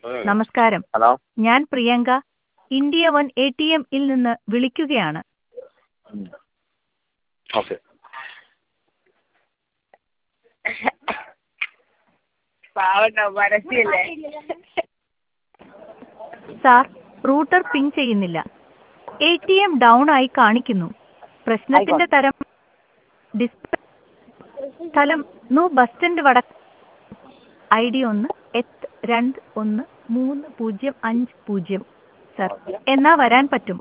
നമസ്കാരം ഹലോ ഞാൻ Priyanka India one A T എമ്മിൽ നിന്ന് വിളിക്കുകയാണ് ഓക്കെ പാവട്ടോ പരസ്യല്ലേ സാർ റൂട്ടർ പിങ് ചെയ്യുന്നില്ല എ ടി എം ഡൗൺ ആയി കാണിക്കുന്നു പ്രശ്നത്തിന്റെ തരം ഡിസ്പ്ലേ സ്ഥലം നു ബസ് സ്റ്റാൻഡ് വടക്ക് ഐ ഡി ഒന്ന് എത്ത് രണ്ട് ഒന്ന് മൂന്ന് പൂജ്യം അഞ്ച് പൂജ്യം സർ എന്നാ വരാൻ പറ്റും